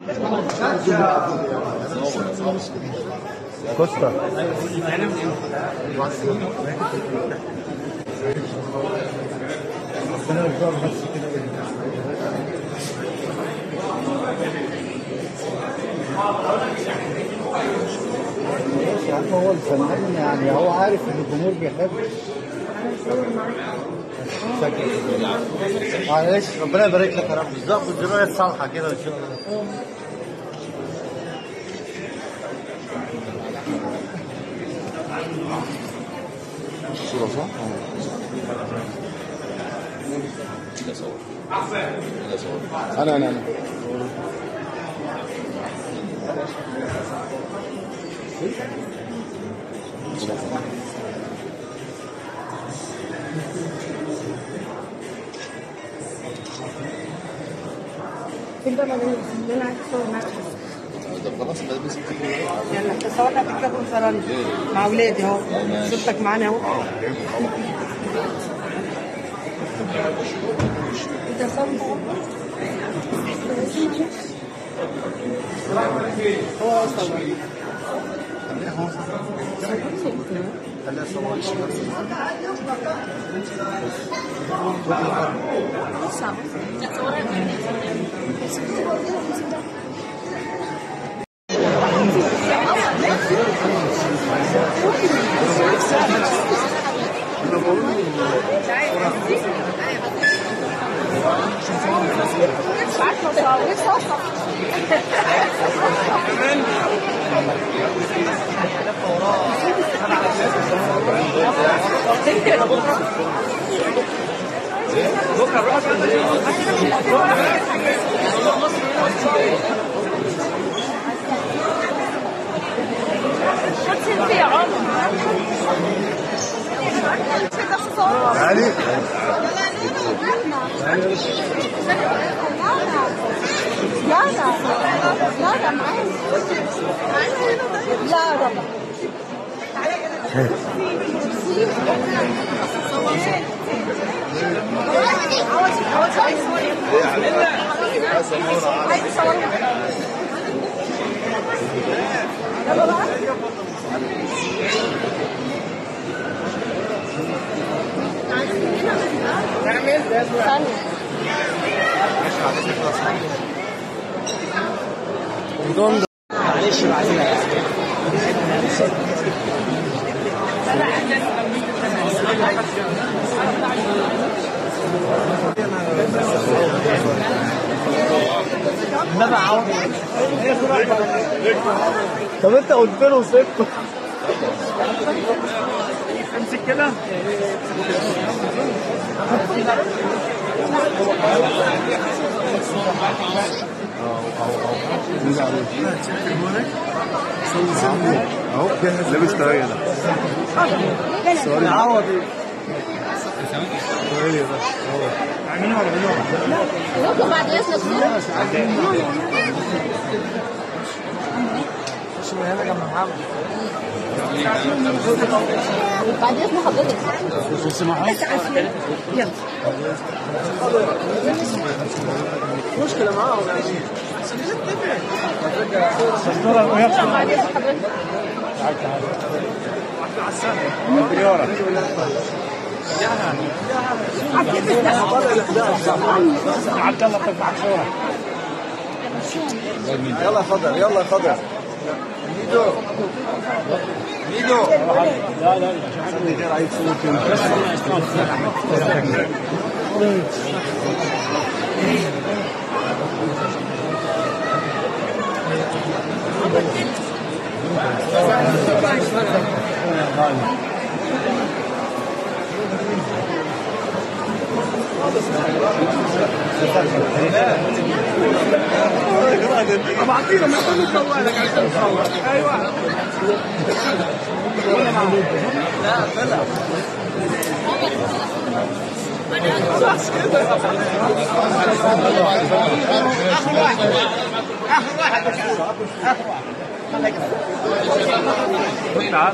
كوستا يا عم هو الفنان يعني هو عارف ان الجمهور بيحب معلش ربنا يبارك لك يا رب بالظبط الذريه الصالحه كده ان شاء الله الصورة صح؟ أنا أنا أنا فين بقى اللي انا عايز اصور معاك طب خلاص ما بس يلا تصور لك كده فرنسا مع اولادي اهو صورتك معانا اهو انت صور هو صور علي معلش بعدين طب انت قلت له سبته امسك كده اهو لابس طاقية ده عوض ممكن بعد اذنك بعد اذن حضرتك مشكلة معاهم يعني بعد اذن حضرتك عبد الله تبعك صورة يلا خضر يلا خضر ميدو ميدو لا لا لا بعطينا من كل جوالك عشان تصور ايوه بس كده اخر واحد اخر واحد اخر واحد تعال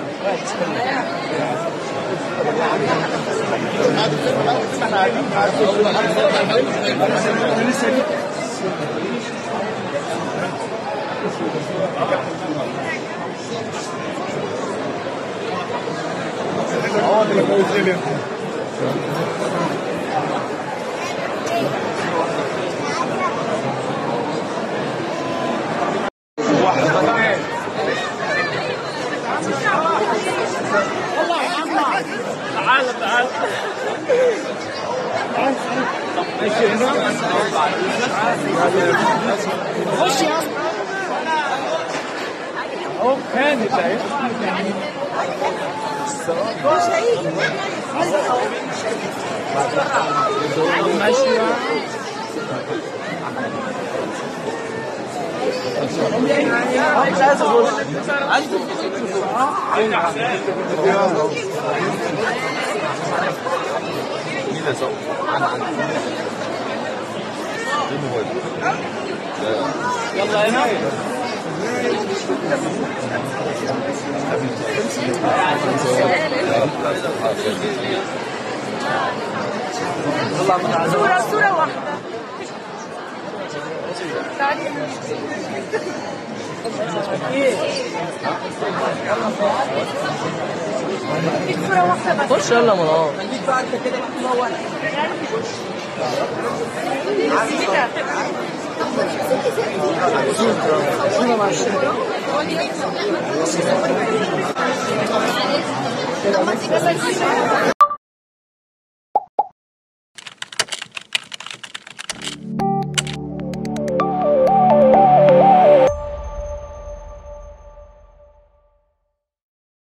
تعال تعال خش يا هو كان شايف ماشي مش عايز اقول مين اللي صور؟ مين الموبايل؟ يلا هنا صورة صورة واحدة صورة واحدة بس خش يلا منار كده